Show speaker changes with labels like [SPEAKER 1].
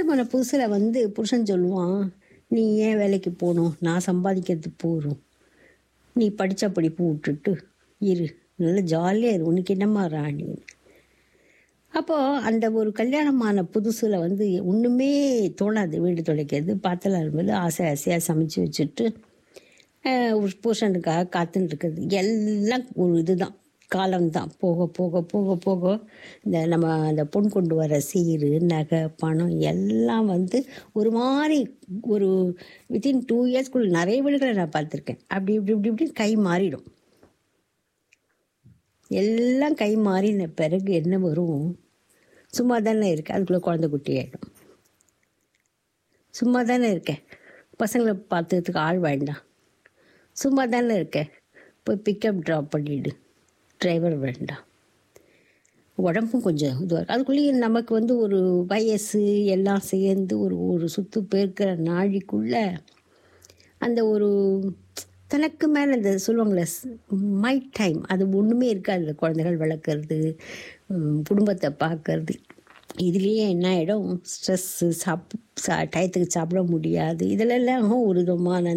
[SPEAKER 1] கல்யாணமான புதுசில் வந்து புருஷன் சொல்லுவான் நீ ஏன் வேலைக்கு போகணும் நான் சம்பாதிக்கிறது போதும் நீ படித்த படிப்பு விட்டுட்டு இரு நல்லா ஜாலியாக இரு உனக்கு என்னம்மா ராணி அப்போது அந்த ஒரு கல்யாணமான புதுசில் வந்து ஒன்றுமே தோணாது வீடு துடைக்கிறது பாத்திரம் அலுவல் ஆசை ஆசையாக சமைச்சு வச்சுட்டு அஹ், ஒரு புருஷனுக்காக காத்துன்னு இருக்கிறது எல்லாம் ஒரு இதுதான் காலம்தான் போக போக போக போக இந்த நம்ம அந்த பொன் கொண்டு வர சீர் நகை பணம் எல்லாம் வந்து ஒரு மாதிரி ஒரு வித்தின் டூ இயர்ஸ்க்குள்ள நிறைய வீடுகளை நான் பார்த்துருக்கேன் அப்படி இப்படி இப்படி இப்படி கை மாறிடும் எல்லாம் கை மாறின பிறகு என்ன வரும் சும்மா தானே இருக்கேன் அதுக்குள்ளே குழந்தை குட்டி ஆகிடும் சும்மா தானே இருக்கேன் பசங்களை பார்த்துக்கிறதுக்கு ஆள் வேண்டாம் சும்மா தானே இருக்கேன் போய் பிக்கப் ட்ராப் பண்ணிவிடு டிரைவர் வேண்டாம் உடம்பும் கொஞ்சம் இதுவாக இருக்கும் அதுக்குள்ளேயே நமக்கு வந்து ஒரு வயசு எல்லாம் சேர்ந்து ஒரு ஒரு சுத்து பேர்க்கிற நாழிக்குள்ளே அந்த ஒரு தனக்கு மேலே இந்த சொல்லுவாங்களே மை டைம் அது ஒன்றுமே இருக்காது இந்த குழந்தைகள் வளர்க்குறது உம், குடும்பத்தை பார்க்கறது இதுலேயே என்ன ஆகிடும் ஸ்ட்ரெஸ்ஸு சாப் சா டயத்துக்கு சாப்பிட முடியாது இதிலெல்லாம் ஒரு விதமான